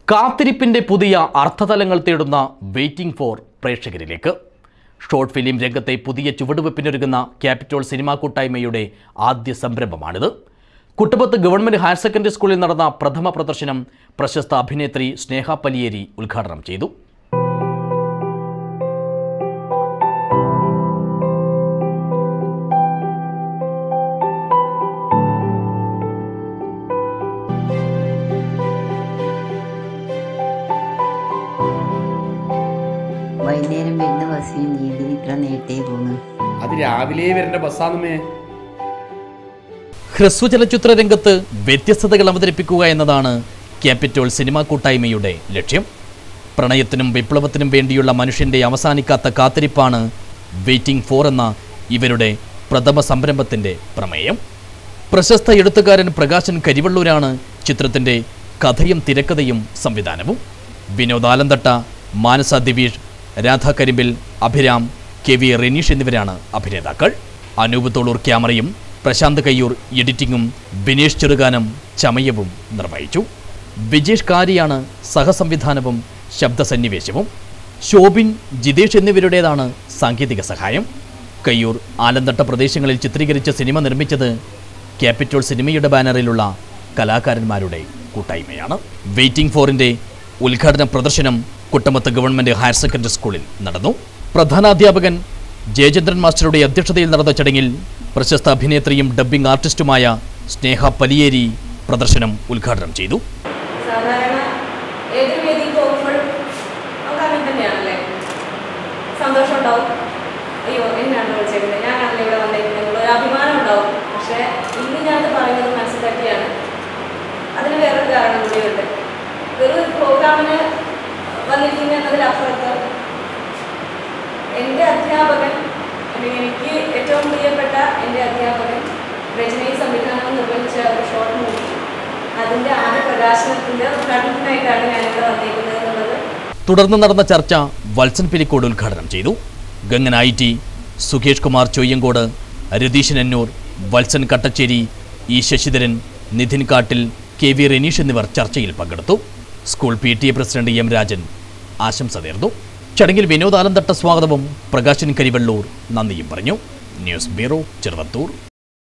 കാത്തിരിപ്പിന്റെ പുതിയ അർത്ഥതലങ്ങൾ തേടുന്ന വെയിറ്റിംഗ് ഫോർ പ്രേക്ഷകരിലേക്ക് ഷോർട്ട് ഫിലിം രംഗത്തെ പുതിയ ചുവടുവെപ്പിനൊരുങ്ങുന്ന ക്യാപിറ്റോൾ സിനിമാ കൂട്ടായ്മയുടെ ആദ്യ സംരംഭമാണിത് കുട്ടപ്പത്ത് ഗവൺമെന്റ് ഹയർ സെക്കൻഡറി സ്കൂളിൽ നടന്ന പ്രഥമ പ്രദർശനം പ്രശസ്ത അഭിനേത്രി സ്നേഹ പലിയേരി ഉദ്ഘാടനം ചെയ്തു വൈകുന്നേരം വരുന്ന ബസ്സിൽ നീ എന്തിന് ഇത്ര നേരത്തെ പോണ് അത് രാവിലെ വരേണ്ട ബസ്സാന്നുമേ ഹ്രസ്വ ചലച്ചിത്ര രംഗത്ത് വ്യത്യസ്തതകൾ അവതരിപ്പിക്കുക എന്നതാണ് ക്യാപിറ്റോൾ സിനിമാ കൂട്ടായ്മയുടെ ലക്ഷ്യം പ്രണയത്തിനും വിപ്ലവത്തിനും വേണ്ടിയുള്ള മനുഷ്യന്റെ അവസാനിക്കാത്ത കാത്തിരിപ്പാണ് വെയിറ്റിംഗ് ഫോർ എന്ന ഇവരുടെ പ്രഥമ സംരംഭത്തിന്റെ പ്രമേയം പ്രശസ്ത എഴുത്തുകാരൻ പ്രകാശൻ കരിവള്ളൂരാണ് ചിത്രത്തിന്റെ കഥയും തിരക്കഥയും സംവിധാനവും വിനോദാലന്തട്ട മാനസ ദിവീഷ് രാധ കരിമ്പിൽ അഭിരാം കെ വി റെനീഷ് എന്നിവരാണ് അഭിനേതാക്കൾ അനൂപ് തോളൂർ ക്യാമറയും പ്രശാന്ത് കയ്യൂർ എഡിറ്റിംഗും ബിനേഷ് ചെറുകാനം ചമയവും നിർവഹിച്ചു വിജേഷ് കാരിയാണ് സഹസംവിധാനവും ശബ്ദസന്നിവേശവും ശോഭിൻ ജിതേഷ് എന്നിവരുടേതാണ് സാങ്കേതിക സഹായം കയ്യൂർ ആലന്തട്ട പ്രദേശങ്ങളിൽ ചിത്രീകരിച്ച സിനിമ നിർമ്മിച്ചത് ക്യാപിറ്റോൾ സിനിമയുടെ ബാനറിലുള്ള കലാകാരന്മാരുടെ കൂട്ടായ്മയാണ് വെയിറ്റിംഗ് ഫോറിന്റെ ഉദ്ഘാടന പ്രദർശനം കുട്ടമത്ത് ഗവൺമെന്റ് ഹയർ സെക്കൻഡറി സ്കൂളിൽ നടന്നു പ്രധാനാധ്യാപകൻ ജയചന്ദ്രൻ മാസ്റ്ററുടെ അധ്യക്ഷതയിൽ നടന്ന ചടങ്ങിൽ പ്രശസ്ത അഭിനേത്രിയും ഡബ്ബിംഗ് ആർട്ടിസ്റ്റുമായ സ്നേഹ പലിയേരി പ്രദർശനം ഉദ്ഘാടനം ചെയ്തു സാധാരണ ഏതൊരു വേദിയിൽ പോകുമ്പോഴും നമുക്ക് അങ്ങനെ തന്നെയാണല്ലേ സന്തോഷം ഉണ്ടാവും അയ്യോ എന്നാണ് വിളിച്ചേക്കുന്നത് ഞാനാണല്ലോ ഇവിടെ വന്നേക്കുന്നത് എന്നുള്ള ഒരു അഭിമാനം ഉണ്ടാവും പക്ഷേ ഇന്ന് ഞാനത് പറയുന്നത് മനസ്സിൽ തട്ടിയാണ് അതിന് വേറൊരു കാരണം കൂടിയുണ്ട് വെറും ഒരു പ്രോഗ്രാമിന് വന്നിരിക്കുന്ന എന്നതിലപ്പുറത്ത് എൻ്റെ അധ്യാപകൻ അല്ലെങ്കിൽ എനിക്ക് ഏറ്റവും പ്രിയപ്പെട്ട എൻ്റെ അധ്യാപകൻ രചനയും സംവിധാനവും നിർവഹിച്ച ഒരു ഷോർട്ട് മൂവി അതിൻ്റെ ആദ്യ പ്രകാശനത്തിൻ്റെ ഉദ്ഘാടനത്തിനായിട്ടാണ് ഞാനിവിടെ വന്നേക്കുന്നത് എന്നുള്ളത് തുടർന്ന് നടന്ന ചർച്ച വത്സൻ പിലിക്കോട് ഉദ്ഘാടനം ചെയ്തു Gangan I T Sukesh Kumar Choyyamkode Ratheeshan Ennur Valsan Kattachery E Sasidharan Nidhin Kattil K V Renish എന്നിവർ ചർച്ചയിൽ പങ്കെടുത്തു school P T A president M Rajan ആശംസ നേർന്നു ചടങ്ങിൽ വിനോദാനന്ദട്ട സ്വാഗതവും പ്രകാശൻ കരിവള്ളൂർ നന്ദിയും പറഞ്ഞു ന്യൂസ് ബ്യൂറോ ചെറുവത്തൂർ